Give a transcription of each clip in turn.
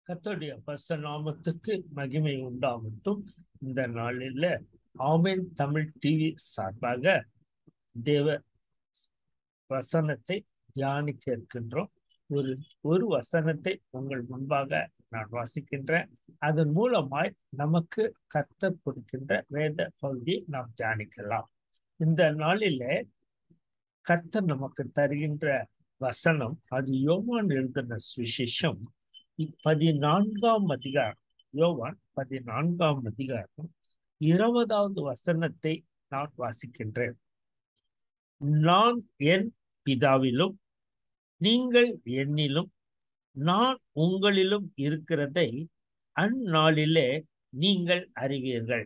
கர்த்தருடைய பரிசுத்த நாமத்துக்கு மகிமை உண்டாகட்டும் இந்த நாளில் ஆமேன் தமிழ் டிவி சார்பாக தேவ வசனத்தை தியானிக்க இருக்கின்றோம் ஒரு ஒரு வசனத்தை உங்கள் முன்பாக நான் வாசிக்கின்றேன் அதன் மூலமாய் நமக்கு கர்த்தர் கொடுக்கின்ற வேத பகுதியை நாம் தியானிக்கலாம் இந்த நாளில கர்த்தர் நமக்கு தருகின்ற வசனம் அது யோவான் எழுதின சுவிசேஷம் பதினான்காம் அதிகாரம் யோவான் பதினான்காம் அதிகாரம் இருபதாவது வசனத்தை நான் வாசிக்கின்றேன் நான் என் பிதாவிலும் நீங்கள் என்னிலும் நான் உங்களிலும் இருக்கிறதை அந்நாளிலே நீங்கள் அறிவீர்கள்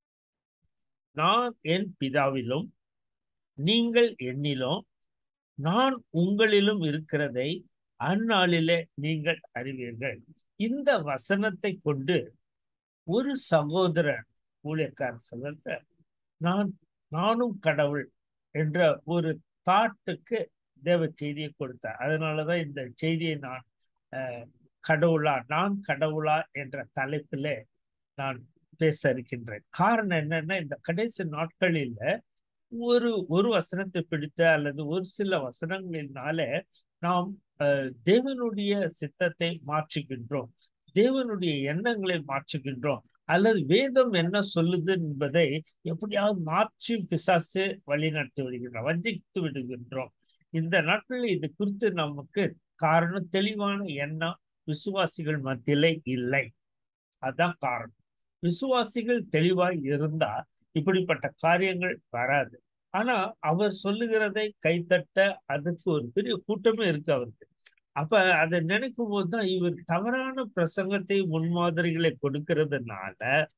நான் என் பிதாவிலும் நீங்கள் என்னிலும் நான் உங்களிலும் இருக்கிறதை அந்நாளிலே நீங்கள் அறிவீர்கள் இந்த வசனத்தை கொண்டு ஒரு சகோதரன் ஊழியக்கார சொல்ற நான் நானும் கடவுள் என்ற ஒரு தாட்டுக்கு தேவ செய்தியை கொடுத்தார் அதனாலதான் இந்த செய்தியை நான் கடவுளா நான் கடவுளா என்ற தலைப்பில நான் பேச இருக்கின்றேன் காரணம் என்னன்னா இந்த கடைசி நாட்களில் ஒரு ஒரு வசனத்தை பிடித்த அல்லது ஒரு சில வசனங்களினால நாம் தேவனுடைய சித்தத்தை மாற்றுகின்றோம் தேவனுடைய எண்ணங்களை மாற்றுகின்றோம் அல்லது வேதம் என்ன சொல்லுது என்பதை எப்படியாவது மாற்றி பிசாசு வழி நடத்தி விடுகின்றோம் வஞ்சித்து விடுகின்றோம் இந்த நாட்களில் இது குறித்து நமக்கு காரணம் தெளிவான எண்ணம் விசுவாசிகள் மத்தியிலே இல்லை அதான் காரணம் விசுவாசிகள் தெளிவாய் இருந்தா இப்படிப்பட்ட காரியங்கள் வராது ஆனா அவர் சொல்லுகிறதை கைத்தட்ட அதுக்கு ஒரு பெரிய கூட்டமே இருக்கு அவருக்கு அப்ப அதை நினைக்கும் போதுதான் இவர் தவறான பிரசங்கத்தை முன்மாதிரிகளை கொடுக்கிறதுனால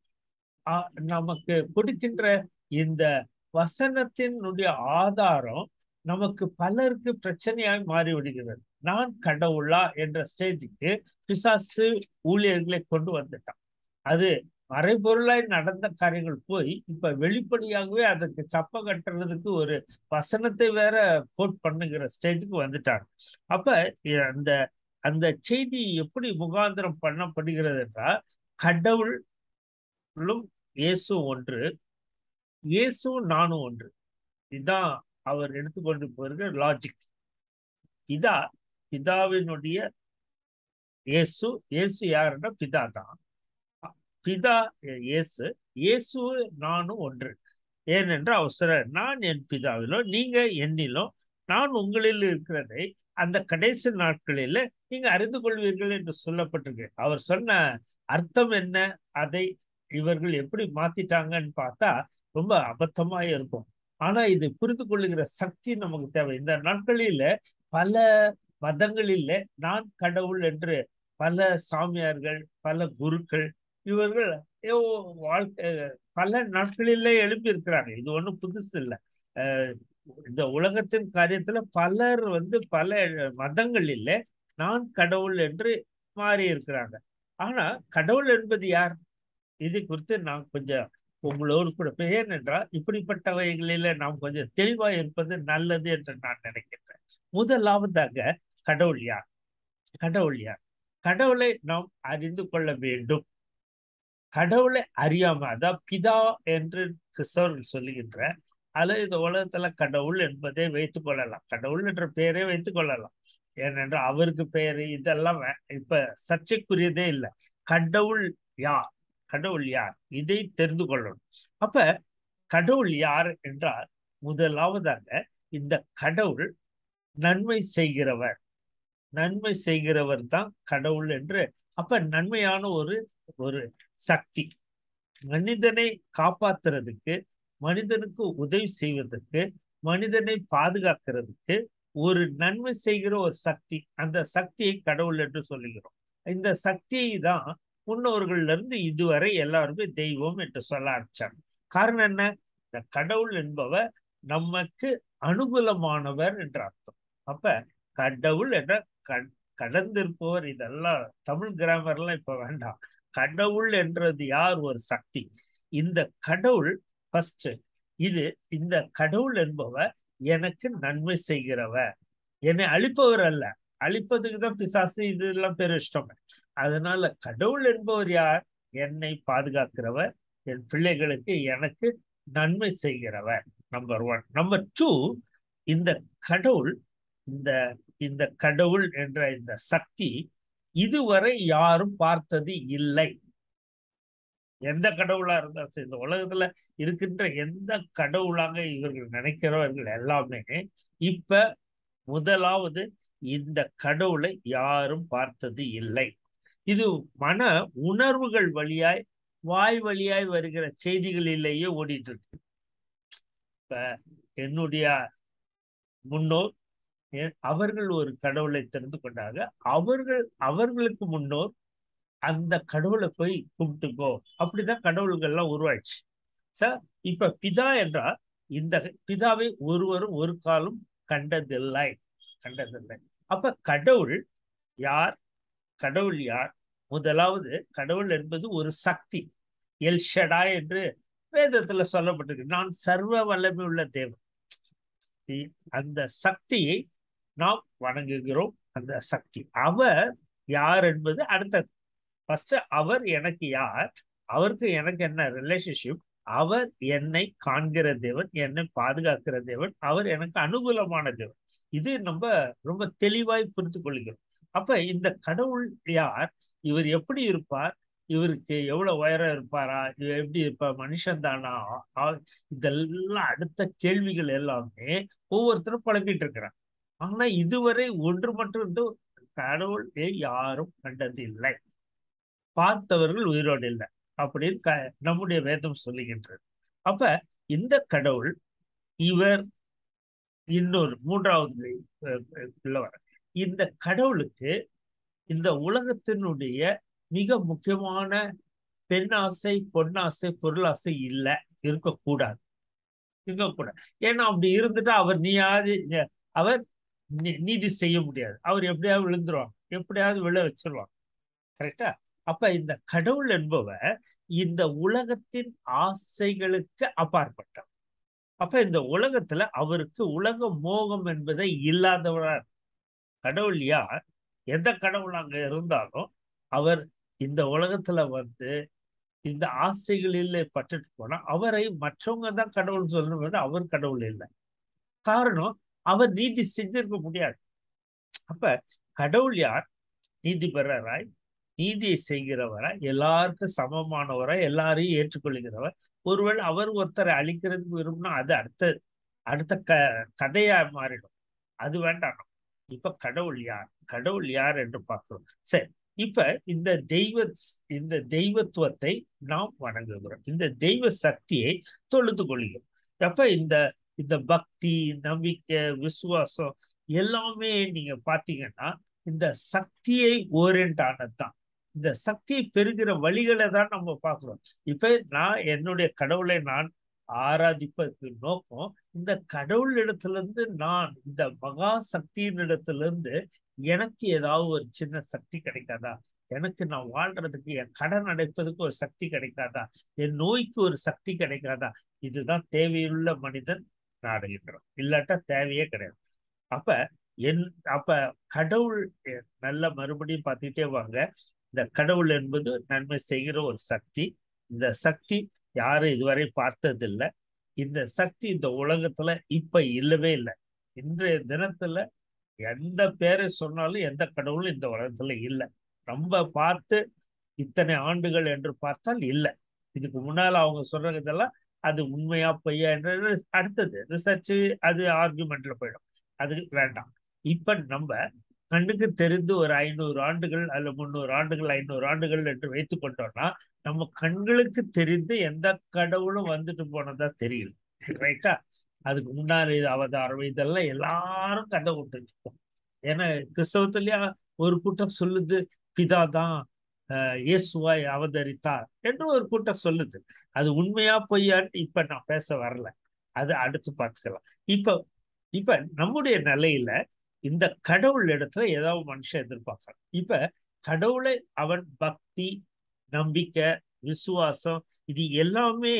நமக்கு கொடுக்கின்ற இந்த வசனத்தினுடைய ஆதாரம் நமக்கு பலருக்கு பிரச்சனையாய் மாறி விடுகிறது நான் கடவுளா என்ற ஸ்டேஜுக்கு பிசாசு ஊழியர்களை கொண்டு வந்துட்டான் அது மறைபொருளாய் நடந்த காரியங்கள் போய் இப்ப வெளிப்படையாகவே அதற்கு சப்ப கட்டுறதுக்கு ஒரு வசனத்தை வேற கோட் பண்ணுகிற ஸ்டேஜுக்கு வந்துட்டாங்க அப்ப அந்த அந்த செய்தி எப்படி முகாந்திரம் பண்ணப்படுகிறது என்றால் கடவுளும் இயேசு ஒன்று இயேசுவும் நானும் ஒன்று இதுதான் அவர் எடுத்துக்கொண்டு போயிருக்க லாஜிக் இதா பிதாவினுடைய இயேசு இயேசு யாருன்னா பிதா தான் பிதா இயேசு இயேசு நானும் ஒன்று ஏனென்று அவசர நான் என் பிதாவிலோ நீங்க என்னிலும் நான் உங்களில் இருக்கிறதை அந்த கடைசி நாட்களில நீங்க அறிந்து கொள்வீர்கள் என்று சொல்லப்பட்டிருக்கு அவர் சொன்ன அர்த்தம் என்ன அதை இவர்கள் எப்படி மாத்திட்டாங்கன்னு பார்த்தா ரொம்ப அபத்தமா இருக்கும் ஆனா இது புரிந்து கொள்ளுகிற சக்தி நமக்கு தேவை இந்த நாட்களில பல மதங்களில நான் கடவுள் என்று பல சாமியார்கள் பல குருக்கள் இவர்கள் வாழ்க்கை பல நாட்களிலே எழுப்பி இருக்கிறாங்க இது ஒன்றும் புதுசு இல்லை இந்த உலகத்தின் காரியத்துல பலர் வந்து பல மதங்களில் நான் கடவுள் என்று மாறி இருக்கிறாங்க ஆனா கடவுள் என்பது யார் இது குறித்து நான் கொஞ்சம் உங்களோடு கூட ஏனென்றால் இப்படிப்பட்டவைகளில நாம் கொஞ்சம் தெளிவாக இருப்பது நல்லது என்று நான் நினைக்கின்றேன் முதலாவதாக கடவுள் யார் கடவுள் யார் கடவுளை நாம் அறிந்து கொள்ள வேண்டும் கடவுளை அறியாம அதான் பிதா என்று கிறிஸ்தவர்கள் சொல்லுகின்ற அல்லது இந்த உலகத்துல கடவுள் என்பதை வைத்துக் கொள்ளலாம் கடவுள் என்ற பெயரை வைத்துக் கொள்ளலாம் ஏனென்றால் அவருக்கு பெயர் இதெல்லாம் இப்ப சர்ச்சைக்குரியதே இல்லை கடவுள் யார் கடவுள் யார் இதை தெரிந்து கொள்ளணும் அப்ப கடவுள் யார் என்றால் முதலாவதாக இந்த கடவுள் நன்மை செய்கிறவர் நன்மை செய்கிறவர் தான் கடவுள் என்று அப்ப நன்மையான ஒரு ஒரு சக்தி மனிதனை காப்பாத்துறதுக்கு மனிதனுக்கு உதவி செய்வதற்கு மனிதனை பாதுகாக்கிறதுக்கு ஒரு நன்மை செய்கிற ஒரு சக்தி அந்த சக்தியை கடவுள் என்று சொல்லுகிறோம் இந்த சக்தியை தான் முன்னோர்கள்ல இருந்து இதுவரை எல்லாருமே தெய்வம் என்று சொல்ல ஆரம்பிச்சாங்க காரணம் என்ன இந்த கடவுள் என்பவர் நமக்கு அனுகூலமானவர் என்ற அர்த்தம் அப்ப கடவுள் என்ற கடந்திருப்பவர் இதெல்லாம் தமிழ் கிராமர்லாம் இப்ப வேண்டாம் கடவுள் என்றது யார் ஒரு சக்தி இந்த கடவுள் ஃபர்ஸ்ட் இது இந்த கடவுள் என்பவர் எனக்கு நன்மை செய்கிறவர் என்னை அழிப்பவர் அல்ல அழிப்பதுக்கு தான் பிசாசு இதெல்லாம் பேர் இஷ்டம் அதனால கடவுள் என்பவர் யார் என்னை பாதுகாக்கிறவர் என் பிள்ளைகளுக்கு எனக்கு நன்மை செய்கிறவர் நம்பர் ஒன் நம்பர் டூ இந்த கடவுள் இந்த இந்த கடவுள் என்ற இந்த சக்தி இதுவரை யாரும் பார்த்தது இல்லை எந்த கடவுளா இருந்தாலும் சரி இந்த உலகத்துல இருக்கின்ற எந்த கடவுளாக இவர்கள் நினைக்கிறவர்கள் எல்லாமே இப்ப முதலாவது இந்த கடவுளை யாரும் பார்த்தது இல்லை இது மன உணர்வுகள் வழியாய் வாய் வழியாய் வருகிற செய்திகளிலேயே ஓடிட்டு இருக்கு இப்ப என்னுடைய முன்னோர் அவர்கள் ஒரு கடவுளை தெரிந்து கொண்டாங்க அவர்கள் அவர்களுக்கு முன்னோர் அந்த கடவுளை போய் கும்பிட்டுக்கோ அப்படிதான் கடவுள்கள்லாம் உருவாயிடுச்சு சார் இப்ப பிதா என்றால் இந்த பிதாவை ஒருவரும் ஒரு காலம் கண்டதில்லை கண்டதில்லை அப்ப கடவுள் யார் கடவுள் யார் முதலாவது கடவுள் என்பது ஒரு சக்தி எல்ஷடா என்று வேதத்துல சொல்லப்பட்டிருக்கு நான் சர்வ வல்லமை உள்ள தேவன் அந்த சக்தியை நாம் வணங்குகிறோம் அந்த சக்தி அவர் யார் என்பது அடுத்தது ஃபர்ஸ்ட் அவர் எனக்கு யார் அவருக்கு எனக்கு என்ன ரிலேஷன்ஷிப் அவர் என்னை காண்கிற தேவன் என்னை பாதுகாக்கிற தேவன் அவர் எனக்கு அனுகூலமான தேவன் இது நம்ம ரொம்ப தெளிவாய் புரிந்து கொள்கிறோம் அப்ப இந்த கடவுள் யார் இவர் எப்படி இருப்பார் இவருக்கு எவ்வளவு உயரம் இருப்பாரா இவர் எப்படி இருப்பார் மனுஷன் தானா இதெல்லாம் அடுத்த கேள்விகள் எல்லாமே ஒவ்வொருத்தரும் குழப்பிட்டு இருக்கிறாங்க ஆனா இதுவரை ஒன்று மட்டும் கடவுளை யாரும் கண்டது இல்லை பார்த்தவர்கள் உயிரோடு இல்லை அப்படின்னு க நம்முடைய வேதம் சொல்லுகின்றது அப்ப இந்த கடவுள் இவர் இன்னொரு மூன்றாவது உள்ளவர் இந்த கடவுளுக்கு இந்த உலகத்தினுடைய மிக முக்கியமான பெண்ணாசை பொன்னாசை பொருளாசை இல்லை இருக்கக்கூடாது இருக்கக்கூடாது ஏன்னா அப்படி இருந்துட்டா அவர் நீயாவது அவர் நீதி செய்ய முடியாது அவர் எப்படியாவது விழுந்துருவாங்க எப்படியாவது விழ வச்சிருவாங்க கரெக்டா அப்ப இந்த கடவுள் என்பவர் இந்த உலகத்தின் ஆசைகளுக்கு அப்பாற்பட்டவர் அப்ப இந்த உலகத்துல அவருக்கு உலக மோகம் என்பதை இல்லாதவரார் கடவுள் யார் எந்த கடவுள் அங்க இருந்தாலும் அவர் இந்த உலகத்துல வந்து இந்த ஆசைகளில் பட்டுட்டு போனா அவரை மற்றவங்க தான் கடவுள் சொல்லணும் அவர் கடவுள் இல்லை காரணம் அவர் நீதி செஞ்சிருக்க முடியாது அப்ப கடவுள் யார் நீதிபரராய் நீதியை செய்கிறவராய் எல்லாருக்கும் சமமானவராய் எல்லாரையும் ஏற்றுக்கொள்கிறவர் ஒருவேளை அவர் ஒருத்தரை அழிக்கிறதுக்கு விரும்பினா அது அடுத்த அடுத்த க கதையா மாறிடும் அது வேண்டாம் இப்ப கடவுள் யார் கடவுள் யார் என்று பார்க்கிறோம் சரி இப்ப இந்த தெய்வ இந்த தெய்வத்துவத்தை நாம் வணங்குகிறோம் இந்த தெய்வ சக்தியை தொழுது கொள்கிறோம் அப்ப இந்த இந்த பக்தி நம்பிக்கை விசுவாசம் எல்லாமே நீங்க பாத்தீங்கன்னா இந்த சக்தியை ஓரியன்ட் ஆனதுதான் இந்த சக்தியை பெறுகிற வழிகளை தான் நம்ம பார்க்கிறோம் இப்ப நான் என்னுடைய கடவுளை நான் ஆராதிப்பதற்கு நோக்கம் இந்த கடவுள் இடத்துல இருந்து நான் இந்த மகா சக்தியின் இடத்துல இருந்து எனக்கு ஏதாவது ஒரு சின்ன சக்தி கிடைக்காதா எனக்கு நான் வாழ்றதுக்கு என் கடன் அடைப்பதுக்கு ஒரு சக்தி கிடைக்காதா என் நோய்க்கு ஒரு சக்தி கிடைக்காதா இதுதான் தேவையுள்ள மனிதன் நாடுகின்றோம் இல்லாட்டா தேவையே கிடையாது அப்ப என் அப்ப கடவுள் நல்ல மறுபடியும் பார்த்துக்கிட்டே வாங்க இந்த கடவுள் என்பது நன்மை செய்கிற ஒரு சக்தி இந்த சக்தி யாரும் இதுவரை பார்த்ததில்லை இந்த சக்தி இந்த உலகத்துல இப்ப இல்லவே இல்லை இன்றைய தினத்துல எந்த பேரை சொன்னாலும் எந்த கடவுளும் இந்த உலகத்துல இல்லை நம்ம பார்த்து இத்தனை ஆண்டுகள் என்று பார்த்தால் இல்லை இதுக்கு முன்னால அவங்க சொல்றதெல்லாம் அது உண்மையா பொய்யா என்ற அடுத்தது ரிசர்ச் அது ஆர்குமெண்ட்ல போயிடும் அது வேண்டாம் இப்ப நம்ம கண்ணுக்கு தெரிந்து ஒரு ஐநூறு ஆண்டுகள் அல்ல முந்நூறு ஆண்டுகள் ஐநூறு ஆண்டுகள் என்று வைத்துக் கொண்டோம்னா நம்ம கண்களுக்கு தெரிந்து எந்த கடவுளும் வந்துட்டு போனதா தெரியல ரைட்டா அதுக்கு முன்னாடி அவதாரம் இதெல்லாம் எல்லாரும் கதை விட்டுருக்கோம் ஏன்னா கிறிஸ்தவத்திலயா ஒரு கூட்டம் சொல்லுது பிதா தான் இயேசுவாய் அவதரித்தார் என்று ஒரு கூட்டம் சொல்லுது அது உண்மையா பொய்யான்னு இப்ப நான் பேச வரல அது அடுத்து பார்த்துக்கலாம் இப்ப இப்ப நம்முடைய நிலையில இந்த கடவுள் இடத்துல ஏதாவது மனுஷன் எதிர்பார்க்கலாம் இப்ப கடவுளை அவன் பக்தி நம்பிக்கை விசுவாசம் இது எல்லாமே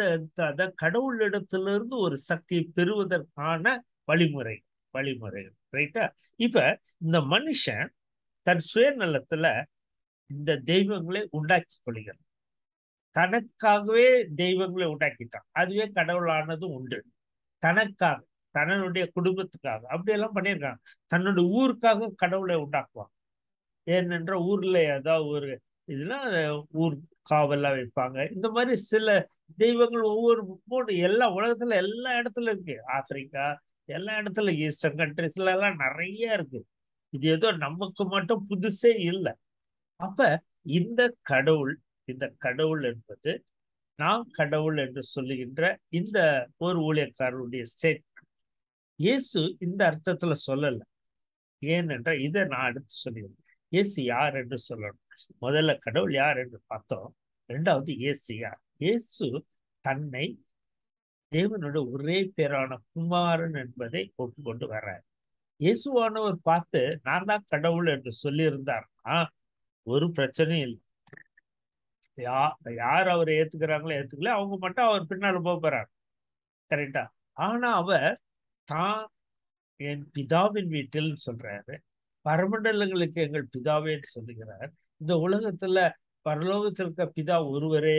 கத்தரிட கடவுள் இடத்திலிருந்து ஒரு சக்தியை பெறுவதற்கான வழிமுறை வழிமுறைகள் ரைட்டா இப்ப இந்த மனுஷன் தன் சுயநலத்துல இந்த தெய்வங்களை உண்டாக்கி கொள்கிறான் தனக்காகவே தெய்வங்களை உண்டாக்கிட்டான் அதுவே கடவுளானதும் உண்டு தனக்காக தன்னுடைய குடும்பத்துக்காக அப்படியெல்லாம் பண்ணியிருக்காங்க தன்னுடைய ஊருக்காக கடவுளை உண்டாக்குவாங்க ஏனென்ற ஊர்ல ஏதாவது ஒரு இதுனா ஊர் காவல்லாம் வைப்பாங்க இந்த மாதிரி சில தெய்வங்கள் ஒவ்வொரு மூணு எல்லா உலகத்துல எல்லா இடத்துல இருக்கு ஆப்பிரிக்கா எல்லா இடத்துல ஈஸ்டர்ன் கண்ட்ரிஸ்ல எல்லாம் நிறைய இருக்கு இது ஏதோ நமக்கு மட்டும் புதுசே இல்லை அப்ப இந்த கடவுள் இந்த கடவுள் என்பது நான் கடவுள் என்று சொல்லுகின்ற இந்த ஒரு ஊழியக்காரருடைய ஸ்டேட் இயேசு இந்த அர்த்தத்துல சொல்லல ஏனென்றால் இதை நான் அடுத்து சொல்லிடுறேன் இயேசு யார் என்று சொல்லணும் முதல்ல கடவுள் யார் என்று பார்த்தோம் ரெண்டாவது இயேசு யார் இயேசு தன்னை தேவனுடைய ஒரே பேரான குமாரன் என்பதை ஒப்புக்கொண்டு வர்றார் இயேசுவானவர் பார்த்து நான் தான் கடவுள் என்று சொல்லியிருந்தார்னா ஒரு பிரச்சனையும் இல்லை யா யார் அவர் ஏத்துக்கிறாங்களோ ஏத்துக்கல அவங்க மட்டும் அவர் பின்னால போக போறார் கரெக்டா ஆனா அவர் தான் என் பிதாவின் வீட்டில் சொல்றாரு பரமண்டலங்களுக்கு எங்கள் பிதாவேன்னு சொல்லுகிறார் இந்த உலகத்துல பரலோகத்தில் இருக்க பிதா ஒருவரே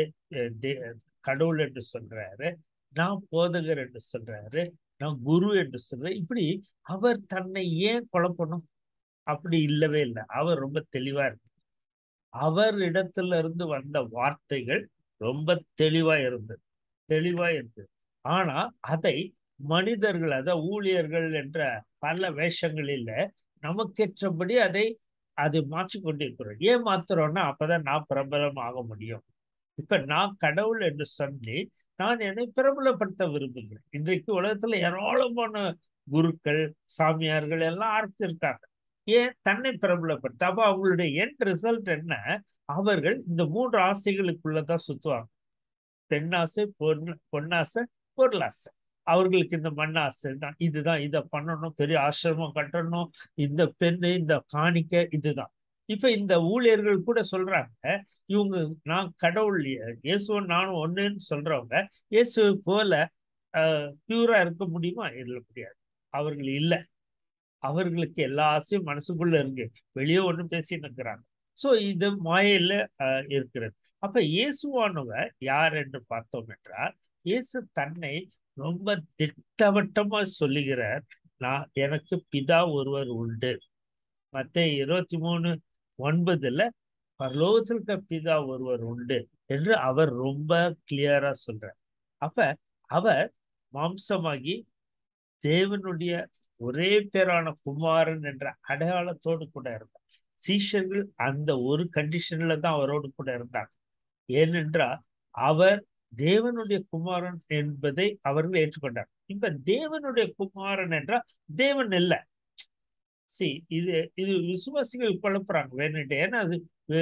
கடவுள் என்று சொல்றாரு நான் போதகர் என்று சொல்றாரு நான் குரு என்று சொல்றேன் இப்படி அவர் தன்னை ஏன் குழப்பணும் அப்படி இல்லவே இல்லை அவர் ரொம்ப தெளிவா இருக்கு அவர் இடத்துல இருந்து வந்த வார்த்தைகள் ரொம்ப தெளிவா இருந்தது தெளிவா இருந்தது ஆனா அதை மனிதர்கள் அத ஊழியர்கள் என்ற பல வேஷங்களில் நமக்கேற்றபடி அதை அது மாற்றி கொண்டிருக்கிறோம் ஏன் மாத்துறோம்னா அப்பதான் நான் பிரபலம் ஆக முடியும் இப்ப நான் கடவுள் என்று சொல்லி நான் என்னை பிரபலப்படுத்த விரும்புகிறேன் இன்றைக்கு உலகத்துல ஏராளமான குருக்கள் சாமியார்கள் எல்லாம் ஆரம்பிச்சிருக்காங்க ஏன் தன்னை பிரபலப்படுத்த அப்ப அவங்களுடைய என் ரிசல்ட் என்ன அவர்கள் இந்த மூன்று ஆசைகளுக்குள்ளதான் சுத்துவாங்க பெண்ணாசை பொன் பொன்னாசை பொருளாசை அவர்களுக்கு இந்த மண் ஆசை தான் இதுதான் இதை பண்ணணும் பெரிய ஆசிரமம் கட்டணும் இந்த பெண்ணு இந்த காணிக்க இதுதான் இப்ப இந்த ஊழியர்கள் கூட சொல்றாங்க இவங்க நான் கடவுள் இயேசுவன் நானும் ஒண்ணுன்னு சொல்றவங்க இயேசு போல பியூரா இருக்க முடியுமா இல்ல முடியாது அவர்கள் இல்லை அவர்களுக்கு எல்லா ஆசையும் மனசுக்குள்ள இருக்கு வெளியே ஒன்றும் பேசின்னு இருக்கிறாங்க சோ இது மாயில இருக்கிறது அப்ப இயேசுவானவர் யார் என்று பார்த்தோம் என்றால் இயேசு தன்னை ரொம்ப திட்டவட்டமா சொல்லுகிறார் நான் எனக்கு பிதா ஒருவர் உண்டு மத்த இருபத்தி மூணு ஒன்பதுல பரலோகத்தில் இருக்க பிதா ஒருவர் உண்டு என்று அவர் ரொம்ப கிளியரா சொல்றார் அப்ப அவர் மாம்சமாகி தேவனுடைய ஒரே பேரான குமாரன் என்ற அடையாளத்தோடு கூட இருந்தார் சீஷர்கள் அந்த ஒரு கண்டிஷன்ல தான் அவரோடு கூட இருந்தாங்க ஏனென்றால் அவர் தேவனுடைய குமாரன் என்பதை அவர்கள் ஏற்றுக்கொண்டார் இப்ப தேவனுடைய குமாரன் என்றால் தேவன் இல்லை சி இது இது விசுவாசிகள் குழப்புறாங்க வேணுட்டு ஏன்னா அது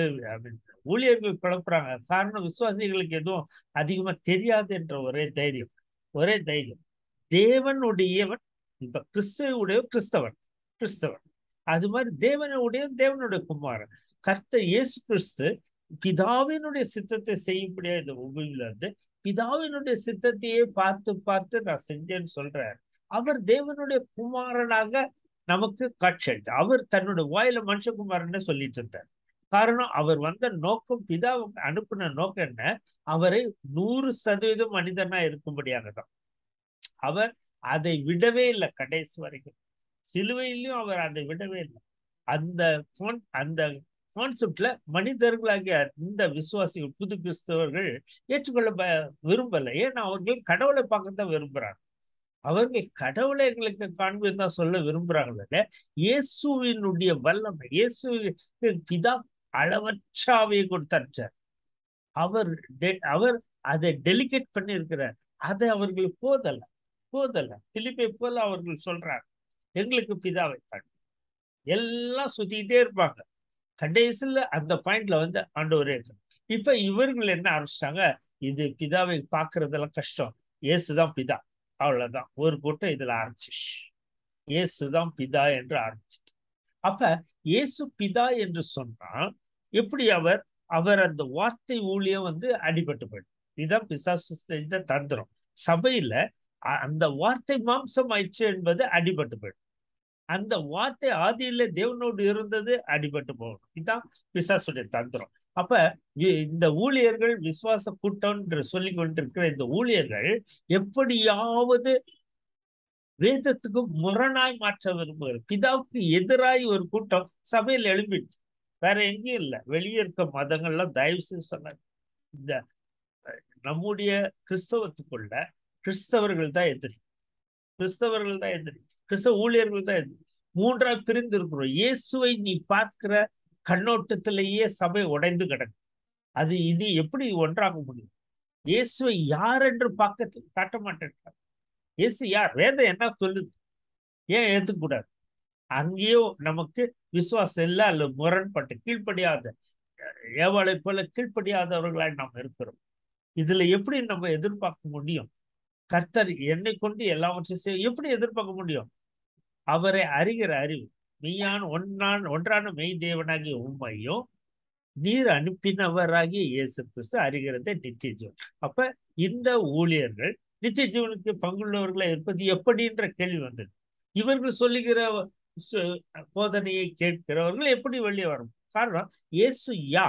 ஊழியர்கள் குழப்புறாங்க காரணம் விசுவாசிகளுக்கு எதுவும் அதிகமா தெரியாது என்ற ஒரே தைரியம் ஒரே தைரியம் தேவனுடையவன் இப்ப கிறிஸ்துவனுடைய கிறிஸ்தவன் கிறிஸ்தவன் அது மாதிரி தேவனுடைய தேவனுடைய குமாரன் கர்த்த இயேசு கிறிஸ்து பிதாவினுடைய சித்தத்தை செய்யும்படியா இந்த உபவில இருந்து பிதாவினுடைய சித்தத்தையே பார்த்து பார்த்து நான் செஞ்சேன்னு சொல்றாரு அவர் தேவனுடைய குமாரனாக நமக்கு காட்சி அளித்தார் அவர் தன்னுடைய வாயில மனுஷகுமாரன்னு சொல்லிட்டு இருந்தார் காரணம் அவர் வந்த நோக்கம் பிதா அனுப்பின நோக்கம் என்ன அவரை நூறு சதவீதம் மனிதனா இருக்கும்படியாக தான் அவர் அதை விடவே இல்லை கடைசி வரைக்கும் சிலுவையிலையும் அவர் அதை விடவே இல்லை அந்த அந்த கான்செப்ட்ல மனிதர்களாகிய இந்த விசுவாசிகள் புது கிறிஸ்தவர்கள் ஏற்றுக்கொள்ள விரும்பல ஏன்னா அவர்கள் கடவுளை பார்க்கத்தான் விரும்புறாங்க அவர்கள் கடவுளை எங்களுக்கு காண்பது தான் சொல்ல விரும்புறாங்களே இயேசுவினுடைய வல்லமை இயேசு பிதா அளவற்ற ஆவியை கொடுத்தார் அவர் அவர் அதை டெலிகேட் பண்ணி இருக்கிறார் அதை அவர்களுக்கு போதல போதல பிலிப்பை போல அவர்கள் சொல்றாங்க எங்களுக்கு பிதாவை காட்டு எல்லாம் சுத்திக்கிட்டே இருப்பாங்க கடைசியில் அந்த பாயிண்ட்ல வந்து ஆண்டவரே இப்ப இவர்கள் என்ன ஆரம்பிச்சிட்டாங்க இது பிதாவை பார்க்கறதெல்லாம் கஷ்டம் இயேசுதான் பிதா அவ்வளவுதான் ஒரு கூட்டம் இதுல ஆரம்பிச்சிச்சு இயேசுதான் பிதா என்று ஆரம்பிச்சிட்டு அப்ப இயேசு பிதா என்று சொன்னால் எப்படி அவர் அவர் அந்த வார்த்தை ஊழியம் வந்து அடிபட்டு போயிடும் இதுதான் பிசாசு செஞ்ச தந்திரம் சபையில அந்த வார்த்தை மாம்சம் ஆயிடுச்சு என்பது அடிபட்டு போயிடும் அந்த வார்த்தை ஆதியில தேவனோடு இருந்தது அடிபட்டு போகணும் இதுதான் பிசாசுடைய தந்திரம் அப்ப இ- இந்த ஊழியர்கள் விசுவாச கூட்டம் என்று சொல்லிக் கொண்டிருக்கிற இந்த ஊழியர்கள் எப்படியாவது வேதத்துக்கு முரணாய் மாற்ற விரும்புகிறது பிதாவுக்கு எதிராய் ஒரு கூட்டம் சபையில் எழுப்பிடுச்சு வேற எங்கேயும் இல்லை வெளியே இருக்க மதங்கள்லாம் தயவு செய்து சொன்னாங்க இந்த அஹ், நம்முடைய கிறிஸ்தவத்துக்குள்ள கிறிஸ்தவர்கள் தான் எதிரி கிறிஸ்தவர்கள் தான் எதிரி கிறிஸ்தவ ஊழியர்கள் தான் எதிரி மூன்றா பிரிந்து இருக்கிறோம் இயேசுவை நீ பார்க்கிற கண்ணோட்டத்திலேயே சபை உடைந்து கிடக்கு அது இனி எப்படி ஒன்றாக முடியும் இயேசுவை யார் என்று பார்க்க காட்ட மாட்டேன் இயேசு யார் வேதம் என்ன சொல்லுது ஏன் ஏத்துக்கூடாது அங்கேயும் நமக்கு விசுவாசம் இல்லை அல்ல முரண்பட்டு கீழ்ப்படியாத ஏவாளை போல கீழ்ப்படியாதவர்களாய் நாம் இருக்கிறோம் இதுல எப்படி நம்ம எதிர்பார்க்க முடியும் கர்த்தர் என்னை கொண்டு எல்லாவற்றையும் செய்ய எப்படி எதிர்பார்க்க முடியும் அவரை அறிகிற அறிவு மெய்யான ஒன்றான ஒன்றான மெய் தேவனாகிய உண்மையும் நீர் அனுப்பினவராகிய இயேசு கிறிஸ்து அறிகிறதே நித்திய ஜீவன் அப்ப இந்த ஊழியர்கள் நித்திய ஜீவனுக்கு பங்குள்ளவர்களா இருப்பது எப்படின்ற கேள்வி வந்தது இவர்கள் சொல்லுகிற சு- போதனையை கேட்கிறவர்கள் எப்படி வெளியே வரும் காரணம் இயேசு யா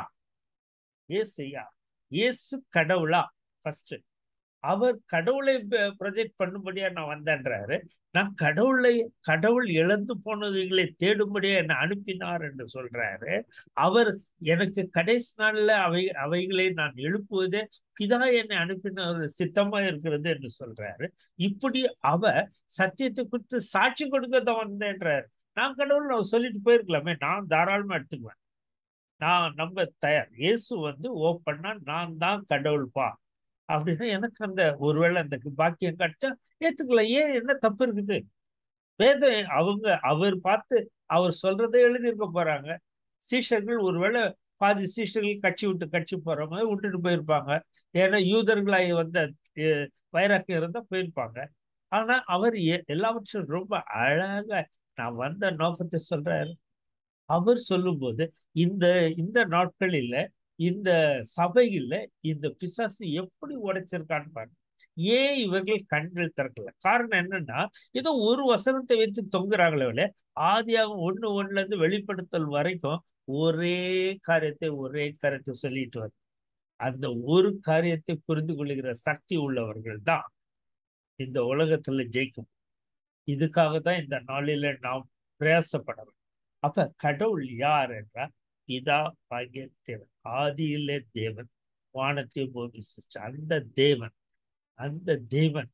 இயேசு யா இயேசு கடவுளா ஃபர்ஸ்ட் அவர் கடவுளை ப்ரொஜெக்ட் பண்ணும்படியா நான் வந்தேன்றாரு நான் கடவுளை கடவுள் இழந்து போனதுகளை தேடும்படியா என்னை அனுப்பினார் என்று சொல்றாரு அவர் எனக்கு கடைசி நாள்ல அவை அவைகளை நான் எழுப்புவதே பிதா என்னை அனுப்பினார் சித்தமா இருக்கிறது என்று சொல்றாரு இப்படி அவர் சத்தியத்தை குறித்து சாட்சி கொடுக்க தான் வந்தேன்றாரு நான் கடவுள் நான் சொல்லிட்டு போயிருக்கலாமே நான் தாராளமா எடுத்துக்குவேன் நான் நம்ப தயார் இயேசு வந்து ஓப்பன்னா நான் தான் கடவுள்பா அப்படின்னா எனக்கு அந்த ஒருவேளை அந்த பாக்கியம் கிடைச்சா ஏத்துக்கலாம் ஏன் என்ன தப்பு இருக்குது வேதம் அவங்க அவர் பார்த்து அவர் சொல்றதை எழுதியிருக்க போறாங்க சீஷர்கள் ஒருவேளை பாதி சீஷர்கள் கட்சி விட்டு கட்சி போறவங்க விட்டுட்டு போயிருப்பாங்க ஏன்னா யூதர்களாய் வந்த அஹ், வைராக்கியம் இருந்தா போயிருப்பாங்க ஆனா அவர் எ- எல்லாவற்றையும் ரொம்ப அழகா நான் வந்த நோக்கத்தை சொல்றாரு அவர் சொல்லும்போது இந்த இந்த நாட்களில இந்த சபையில இந்த பிசாசு எப்படி உடைச்சிருக்கான்னு பாருங்க ஏன் இவர்கள் கண்கள் திறக்கல காரணம் என்னன்னா ஏதோ ஒரு வசனத்தை வைத்து தொங்குறாங்களே இல்லையா ஆதியாகம் ஒண்ணு ஒண்ணுல இருந்து வெளிப்படுத்தல் வரைக்கும் ஒரே காரியத்தை ஒரே காரியத்தை சொல்லிட்டு வரும் அந்த ஒரு காரியத்தை புரிந்து கொள்ளுகிற சக்தி உள்ளவர்கள் தான் இந்த உலகத்துல ஜெயிக்கும் இதுக்காக தான் இந்த நாளில நாம் பிரயாசப்படணும் அப்ப கடவுள் யார் என்றால் பிதா ஆகிய தேவன் ஆதியிலே தேவன் வானத்தை பூமி சிருஷ்டி அந்த தேவன் அந்த தேவன்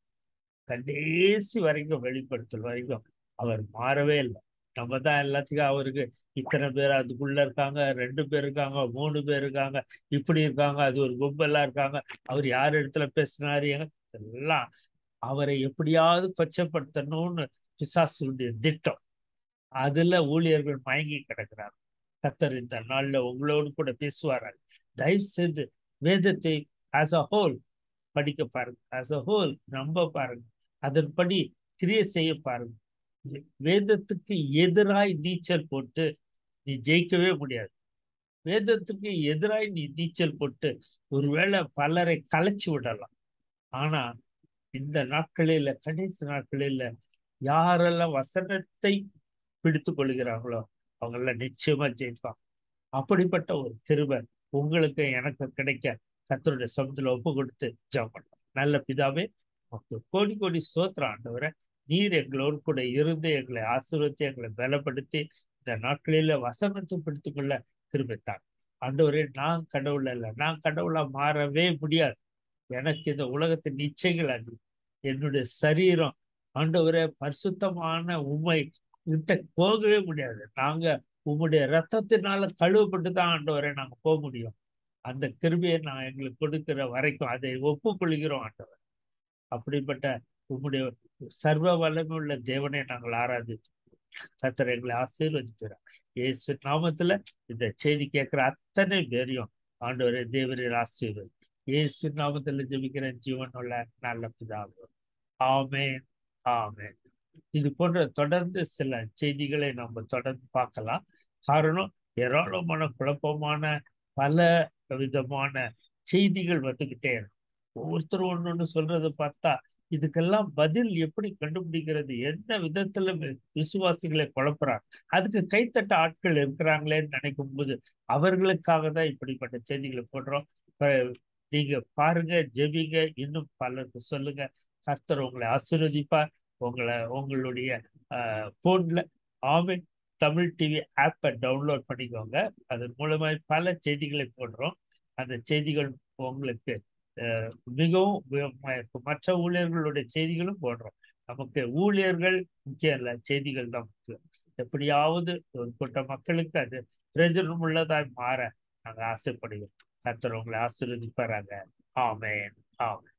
கடைசி வரைக்கும் வெளிப்படுத்தல் வரைக்கும் அவர் மாறவே இல்லை நம்ம தான் எல்லாத்துக்கும் அவருக்கு இத்தனை பேர் அதுக்குள்ள இருக்காங்க ரெண்டு பேர் இருக்காங்க மூணு பேர் இருக்காங்க இப்படி இருக்காங்க அது ஒரு கும்பலா இருக்காங்க அவர் யார் இடத்துல பேசினாரு எங்க எல்லாம் அவரை எப்படியாவது கொச்சப்படுத்தணும்னு பிசாசுடைய திட்டம் அதுல ஊழியர்கள் மயங்கி கிடக்கிறார் கத்தர் இந்த நாள்ல உங்களோடு கூட பேசுவார்கள் தயவு செய்து வேதத்தை ஆஸ் அ ஹோல் படிக்க பாருங்க ஆஸ் அ ஹோல் நம்ப பாருங்க அதன்படி கிரியை செய்ய பாருங்க வேதத்துக்கு எதிராய் நீச்சல் போட்டு நீ ஜெயிக்கவே முடியாது வேதத்துக்கு எதிராய் நீ நீச்சல் போட்டு ஒருவேளை பலரை கலைச்சு விடலாம் ஆனா இந்த நாட்களில கடைசி நாட்களில யாரெல்லாம் வசனத்தை பிடித்து கொள்கிறாங்களோ அவங்கெல்லாம் நிச்சயமா ஜெயிப்பாங்க அப்படிப்பட்ட ஒரு கிருபை உங்களுக்கு எனக்கு கிடைக்க கர்த்தருடைய சமத்துல ஒப்பு கொடுத்து ஜெபம் பண்ணலாம் நல்ல பிதாவே உமக்கு கோடி கோடி ஸ்தோத்திரம் ஆண்டவரை நீர் எங்களோடு கூட இருந்து எங்களை ஆசீர்வதித்து எங்களை பலப்படுத்தி இந்த நாட்களில வசனத்தை பிடித்துக் கொள்ள கிருபித்தார் ஆண்டவரே நான் கடவுள் அல்ல நான் கடவுளா மாறவே முடியாது எனக்கு இந்த உலகத்தின் இச்சைகள் அது என்னுடைய சரீரம் ஆண்டவரே பரிசுத்தமான உண்மை விட்ட போகவே முடியாது நாங்க உம்முடைய ரத்தத்தினால கழுவப்பட்டு தான் ஆண்டவரை நாங்க போக முடியும் அந்த கிருபியை நான் எங்களுக்கு கொடுக்கிற வரைக்கும் அதை ஒப்புக்கொள்கிறோம் ஆண்டவர் அப்படிப்பட்ட உம்முடைய சர்வ வல்லமை உள்ள தேவனை நாங்கள் ஆராதிச்சு கத்தர் எங்களை ஆசீர்வதிக்கிறார் இயேசு நாமத்துல இந்த செய்தி கேட்கிற அத்தனை பேரையும் ஆண்டவரே தேவரீர் ஆசீர்வதி இயேசு நாமத்துல ஜெபிக்கிற ஜீவன் உள்ள நல்ல பிதாவே ஆமென் ஆமென் இது போன்ற தொடர்ந்து சில செய்திகளை நம்ம தொடர்ந்து பார்க்கலாம் காரணம் ஏராளமான குழப்பமான பல விதமான செய்திகள் வந்துகிட்டே இருக்கும் ஒவ்வொருத்தரும் ஒன்று ஒன்று சொல்றதை பார்த்தா இதுக்கெல்லாம் பதில் எப்படி கண்டுபிடிக்கிறது எந்த விதத்துல வி- விசுவாசிகளை குழப்புறாங்க அதுக்கு கைத்தட்ட ஆட்கள் இருக்கிறாங்களேன்னு நினைக்கும் போது அவர்களுக்காக தான் இப்படிப்பட்ட செய்திகளை போடுறோம் இப்ப நீங்க பாருங்க ஜெபிங்க இன்னும் பலருக்கு சொல்லுங்க கர்த்தர் உங்களை ஆசீர்வதிப்பார் உங்களை உங்களுடைய போன்ல ஆமென் தமிழ் டிவி ஆப்பை டவுன்லோட் பண்ணிக்கோங்க அதன் மூலமாய் பல செய்திகளை போடுறோம் அந்த செய்திகள் உங்களுக்கு அஹ், மிகவும் உபயோகமா இருக்கும் மற்ற ஊழியர்களுடைய செய்திகளும் போடுறோம் நமக்கு ஊழியர்கள் முக்கியம் இல்லை செய்திகள் தான் முக்கியம் எப்படியாவது ஒரு கூட்ட மக்களுக்கு அது பிரயோஜனம் உள்ளதாய் மாற நாங்கள் ஆசைப்படுகிறோம் கர்த்தர் உங்களை ஆசீர்வதிப்பாராங்க ஆமென் ஆமென்